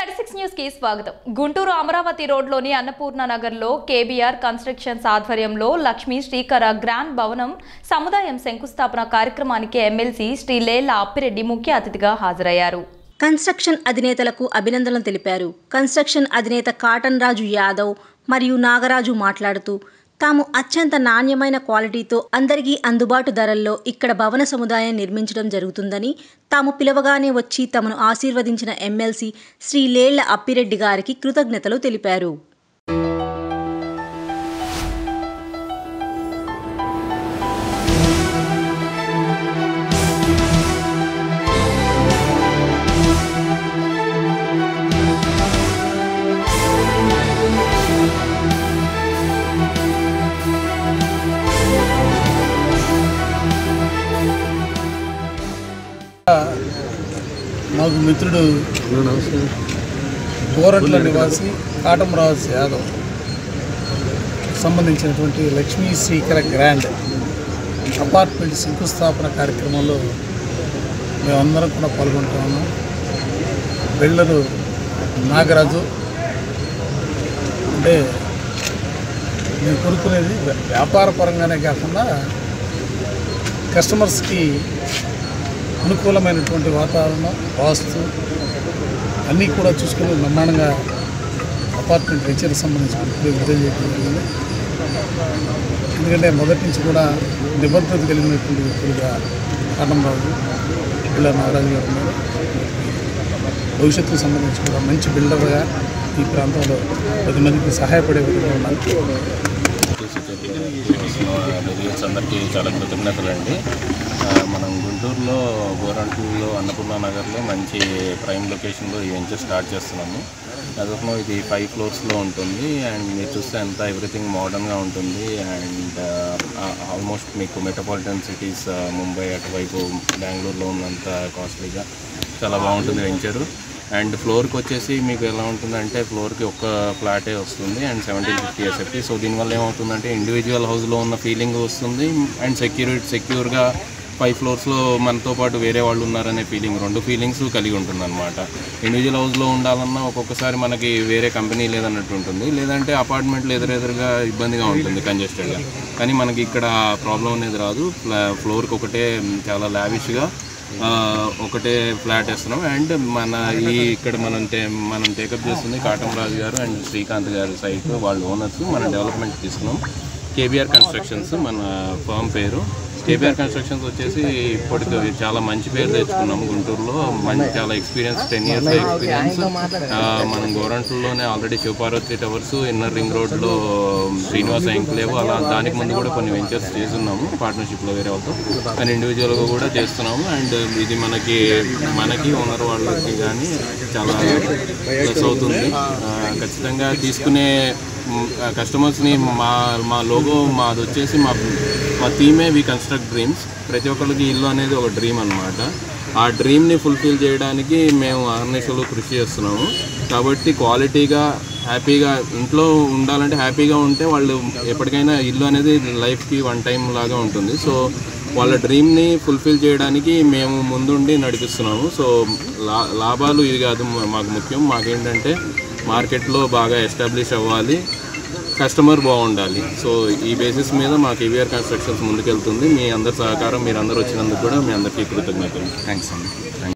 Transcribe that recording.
thirty six news కి స్వాగతం గుంటూరు అమరావతి రోడ్లోని అన్నపూర్ణ నగర్లో కేబీఆర్ కన్స్ట్రక్షన్స్ ఆధ్వర్యంలో లక్ష్మీ శ్రీకర గ్రాండ్ భవనం సముదాయం శంకుస్థాపన కార్యక్రమానికి ఎమ్మెల్సీ శ్రీ లేళ్ల అప్పిరెడ్డి ముఖ్య అతిథిగా హాజరయ్యారు కన్స్ట్రక్షన్ అధినేతలకు అభినందనలు తెలిపారు కన్స్ట్రక్షన్ అధినేత కాటన్ రాజు యాదవ్ మరియు నాగరాజు మాట్లాడుతూ తాము అత్యంత నాణ్యమైన క్వాలిటీతో అందరికీ అందుబాటు ధరల్లో ఇక్కడ భవన సముదాయం నిర్మించడం జరుగుతుందని తాము పిలవగానే వచ్చి తమను ఆశీర్వదించిన ఎమ్మెల్సీ శ్రీ లేళ్ల అప్పిరెడ్డి గారికి కృతజ్ఞతలు తెలిపారు మాకు మిత్రుడు గోరట్ల నివాసి కాటమరాజు యాదవ్ సంబంధించినటువంటి లక్ష్మీ శ్రీకర గ్రాండ్ అపార్ట్మెంట్ శంకుస్థాపన కార్యక్రమంలో మేమందరం కూడా పాల్గొంటాము బిల్డరు నాగరాజు అంటే మేము కొనుక్కునేది వ్య- వ్యాపార పరంగానే కాకుండా కస్టమర్స్కి అనుకూలమైనటువంటి వాతావరణం వాస్తు అన్నీ కూడా చూసుకుని బ్రహ్మాండంగా అపార్ట్మెంట్ వెంచర్కి సంబంధించి విడుదల చేయడం జరిగింది ఎందుకంటే మొదటి నుంచి కూడా నిబద్ధత కలిగినటువంటి వ్యక్తులుగా కాటంరాజు బిళ్ళ నాగరాజు గారు ఉన్నారు భవిష్యత్తుకు సంబంధించి కూడా మంచి బిల్డర్గా ఈ ప్రాంతంలో పది మందికి సహాయపడే విధంగా ఉన్నారు డెలిగేట్స్ అందరికీ చాలా కృతజ్ఞతలు అండి మనం గుంటూరులో గోరంట్లలో అన్నపూర్ణ నగర్లో మంచి ప్రైమ్ లొకేషన్లో ఈ వెంచర్ స్టార్ట్ చేస్తున్నాము అదొక ఇది ఫైవ్ ఫ్లోర్స్లో ఉంటుంది అండ్ మీరు చూస్తే అంతా ఎవ్రీథింగ్ మోడర్న్గా ఉంటుంది అండ్ ఆల్మోస్ట్ మీకు మెట్రోపాలిటన్ సిటీస్ ముంబై అటువైపు బెంగళూరులో ఉన్నంత కాస్ట్లీగా చాలా బాగుంటుంది వెంచరు అండ్ ఫ్లోర్కి వచ్చేసి మీకు ఎలా ఉంటుందంటే ఫ్లోర్కి ఒక్క ఫ్లాటే వస్తుంది and seventeen fifty SFT so దీనివల్ల ఏమవుతుందంటే ఇండివిజువల్ హౌస్లో ఉన్న ఫీలింగ్ వస్తుంది అండ్ సెక్యూరిటీ సెక్యూర్గా ఫైవ్ ఫ్లోర్స్లో మనతో పాటు వేరే వాళ్ళు ఉన్నారనే ఫీలింగ్ రెండు ఫీలింగ్స్ కలిగి ఉంటుంది అనమాట ఇండివిజువల్ హౌస్లో ఉండాలన్నా ఒక్కొక్కసారి మనకి వేరే కంపెనీ లేదన్నట్టు ఉంటుంది లేదంటే అపార్ట్మెంట్లు ఎదురెదురుగా ఇబ్బందిగా ఉంటుంది కంజెస్టెడ్గా కానీ మనకి ఇక్కడ ప్రాబ్లం అనేది రాదు ఫ్లా- ఫ్లోర్కి ఒకటే చాలా లావిష్గా ఆ, ఒకటే ఫ్లాట్ వేస్తున్నాం అండ్ మన ఈ ఇక్కడ మనం టే మనం టేకప్ చేస్తుంది కాటం రాజు గారు అండ్ శ్రీకాంత్ గారు సైట్ వాళ్ళ ఓనర్స్ మనం డెవలప్మెంట్ తీసుకున్నాం కేబీఆర్ కన్స్ట్రక్షన్స్ మన ఫర్మ్ పేరు కేబీఆర్ కన్స్ట్రక్షన్స్ వచ్చేసి ఇప్పటికి చాలా మంచి పేరు తెచ్చుకున్నాము గుంటూరులో మంచి చాలా ఎక్స్పీరియన్స్ టెన్ ఇయర్స్ ఎక్స్పీరియన్స్ మనం గోరంట్లలోనే already Shivaparvathi Towers inner ring రోడ్లో శ్రీనివాస ఎంక్లేవ్ అలా దానికి ముందు కూడా కొన్ని వెంచర్స్ చేస్తున్నాము పార్ట్నర్షిప్లో వేరే వాళ్ళతో కానీ ఇండివిజువల్గా కూడా చేస్తున్నాము అండ్ ఇది మనకి మనకి ఓనర్ వాళ్ళకి కానీ చాలా ప్లస్ అవుతుంది ఆ, ఖచ్చితంగా తీసుకునే కస్టమర్స్ని మా మా లోగో మాది వచ్చేసి మా మా థీమే వి కన్స్ట్రక్ట్ డ్రీమ్స్ ప్రతి ఒక్కరికి ఇల్లు అనేది ఒక డ్రీమ్ అనమాట ఆ డ్రీమ్ని ఫుల్ఫిల్ చేయడానికి మేము ఆర్నేషన్లో కృషి చేస్తున్నాము కాబట్టి క్వాలిటీగా హ్యాపీగా ఇంట్లో ఉండాలంటే హ్యాపీగా ఉంటే వాళ్ళు ఎప్పటికైనా ఇల్లు అనేది లైఫ్కి వన్ టైం లాగా ఉంటుంది సో వాళ్ళ డ్రీమ్ని ఫుల్ఫిల్ చేయడానికి మేము ముందుండి నడిపిస్తున్నాము సో లా లాభాలు ఇది కాదు మా- మాకు ముఖ్యం మాకేంటంటే మార్కెట్లో బాగా ఎస్టాబ్లిష్ అవ్వాలి కస్టమర్ బాగుండాలి సో ఈ బేసిస్ మీద మా కేవీఆర్ కన్స్ట్రక్షన్స్ ముందుకెళ్తుంది మీ అందరి సహకారం మీరు అందరు వచ్చినందుకు కూడా మీ అందరికీ కృతజ్ఞతలు థ్యాంక్స్ అండి